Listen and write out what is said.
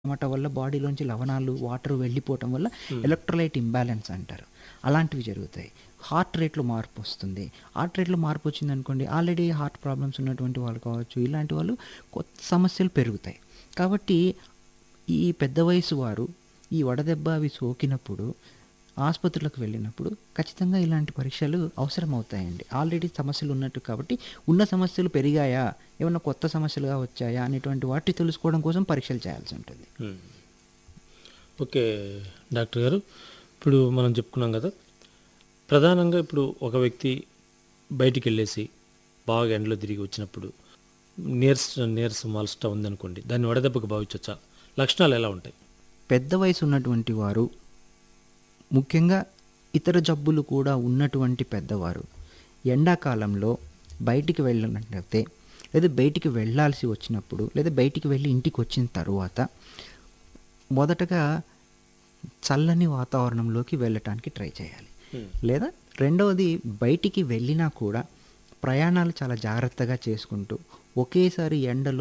అన్నమాట వల్ల బాడీలోంచి లవణాలు వాటర్ వెళ్ళిపోవటం వల్ల ఎలక్ట్రోలైట్ ఇంబ్యాలెన్స్ అంటారు అలాంటివి జరుగుతాయి హార్ట్ రేట్లో మార్పు వస్తుంది హార్ట్ రేట్లో మార్పు వచ్చింది అనుకోండి ఆల్రెడీ హార్ట్ ప్రాబ్లమ్స్ ఉన్నటువంటి వాళ్ళు కావచ్చు ఇలాంటి వాళ్ళు కొత్త సమస్యలు పెరుగుతాయి కాబట్టి ఈ పెద్ద వయసు వారు ఈ వడదెబ్బ అవి సోకినప్పుడు ఆసుపత్రులకు వెళ్ళినప్పుడు ఖచ్చితంగా ఇలాంటి పరీక్షలు అవసరం అవుతాయండి ఆల్రెడీ సమస్యలు ఉన్నట్టు కాబట్టి ఉన్న సమస్యలు పెరిగాయా ఏమన్నా కొత్త సమస్యలుగా వచ్చాయా అనేటువంటి వాటి తెలుసుకోవడం కోసం పరీక్షలు చేయాల్సి ఉంటుంది మ్మ్. ఓకే డాక్టర్ గారు ఇప్పుడు మనం చెప్పుకున్నాం కదా ప్రధానంగా ఇప్పుడు ఒక వ్యక్తి బయటికి వెళ్ళేసి బాగా ఎండలో తిరిగి వచ్చినప్పుడు నీరస నీరసం అలసట ఉందనుకోండి దాన్ని వడదెబ్బకు భావించవచ్చా లక్షణాలు ఎలా ఉంటాయి పెద్ద వయసు ఉన్నటువంటి వారు ముఖ్యంగా ఇతర జబ్బులు కూడా ఉన్నటువంటి పెద్దవారు ఎండాకాలంలో బయటికి వెళ్ళినట్లయితే లేదా బయటికి వెళ్ళాల్సి వచ్చినప్పుడు లేదా బయటికి వెళ్ళి ఇంటికి వచ్చిన తరువాత మొదటగా చల్లని వాతావరణంలోకి వెళ్ళటానికి ట్రై చేయాలి లేదా రెండవది బయటికి వెళ్ళినా కూడా ప్రయాణాలు చాలా జాగ్రత్తగా చేసుకుంటూ ఒకేసారి ఎండలో